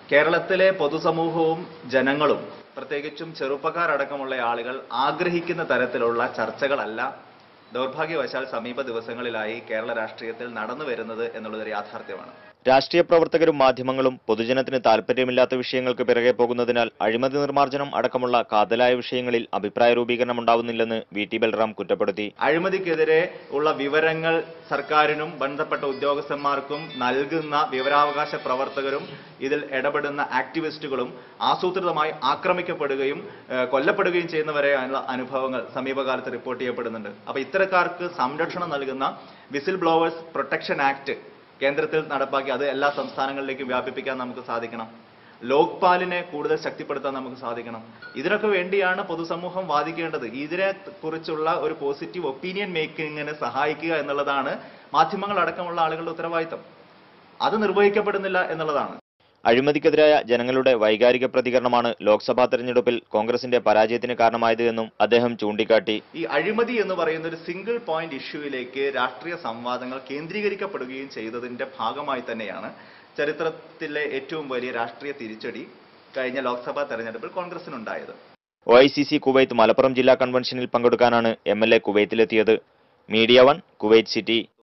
കേരളത്തിലെ പൊതുസമൂഹവും ജനങ്ങളും പ്രത്യേകിച്ചും ചെറുപ്പക്കാരടക്കമുള്ള ആളുകൾ ആഗ്രഹിക്കുന്ന തരത്തിലുള്ള ചർച്ചകളല്ല ദൗർഭാഗ്യവശാൽ സമീപ ദിവസങ്ങളിലായി കേരള രാഷ്ട്രീയത്തിൽ നടന്നു വരുന്നത് എന്നുള്ളതൊരു യാഥാർത്ഥ്യമാണ് രാഷ്ട്രീയ പ്രവർത്തകരും മാധ്യമങ്ങളും പൊതുജനത്തിന് താൽപര്യമില്ലാത്ത വിഷയങ്ങൾക്ക് പിറകെ പോകുന്നതിനാൽ അഴിമതി നിർമ്മാർജ്ജനം അടക്കമുള്ള കാതലായ വിഷയങ്ങളിൽ അഭിപ്രായ രൂപീകരണം ഉണ്ടാവുന്നില്ലെന്ന് വി ടി ബൽറാം കുറ്റപ്പെടുത്തി അഴിമതിക്കെതിരെ ഉള്ള വിവരങ്ങൾ സർക്കാരിനും ബന്ധപ്പെട്ട ഉദ്യോഗസ്ഥന്മാർക്കും നൽകുന്ന വിവരാവകാശ പ്രവർത്തകരും ഇതിൽ ഇടപെടുന്ന ആക്ടിവിസ്റ്റുകളും ആസൂത്രിതമായി ആക്രമിക്കപ്പെടുകയും ഏഹ്, കൊല്ലപ്പെടുകയും ചെയ്യുന്നവരെയുള്ള അനുഭവങ്ങൾ സമീപകാലത്ത് റിപ്പോർട്ട് ചെയ്യപ്പെടുന്നുണ്ട് അപ്പൊ ഇത്തരക്കാർക്ക് സംരക്ഷണം നൽകുന്ന വിസിൽ ബ്ലോവേഴ്സ് പ്രൊട്ടക്ഷൻ ആക്ട് കേന്ദ്രത്തിൽ നടപ്പാക്കി അത് എല്ലാ സംസ്ഥാനങ്ങളിലേക്കും വ്യാപിപ്പിക്കാൻ നമുക്ക് സാധിക്കണം ലോക്പാലിനെ കൂടുതൽ ശക്തിപ്പെടുത്താൻ നമുക്ക് സാധിക്കണം ഇതിനൊക്കെ വേണ്ടിയാണ് പൊതുസമൂഹം വാദിക്കേണ്ടത് ഇതിനെ കുറിച്ചുള്ള ഒരു പോസിറ്റീവ് ഒപ്പീനിയൻ മേക്കിങ്ങിന് സഹായിക്കുക എന്നുള്ളതാണ് മാധ്യമങ്ങൾ അടക്കമുള്ള ആളുകളുടെ ഉത്തരവാദിത്തം അത് നിർവഹിക്കപ്പെടുന്നില്ല എന്നുള്ളതാണ് അഴിമതിക്കെതിരായ ജനങ്ങളുടെ വൈകാരിക പ്രതികരണമാണ് ലോക്സഭാ തെരഞ്ഞെടുപ്പിൽ കോൺഗ്രസിന്റെ പരാജയത്തിന് കാരണമായത് എന്നും അദ്ദേഹം ചൂണ്ടിക്കാട്ടി ഈ അഴിമതി എന്ന് പറയുന്ന ഒരു സിംഗിൾ പോയിന്റ് ഇഷ്യൂവിലേക്ക് രാഷ്ട്രീയ സംവാദങ്ങൾ കേന്ദ്രീകരിക്കപ്പെടുകയും ചെയ്തതിന്റെ ഭാഗമായി തന്നെയാണ് ചരിത്രത്തിലെ ഏറ്റവും വലിയ രാഷ്ട്രീയ തിരിച്ചടി കഴിഞ്ഞ ലോക്സഭാ തെരഞ്ഞെടുപ്പിൽ കോൺഗ്രസിനുണ്ടായത് O I C C Kuwait Malappuram ജില്ലാ കൺവെൻഷനിൽ പങ്കെടുക്കാനാണ് എം എൽ എ കുവൈത്തിലെത്തിയത് മീഡിയ വൺ കുവൈറ്റ് സിറ്റി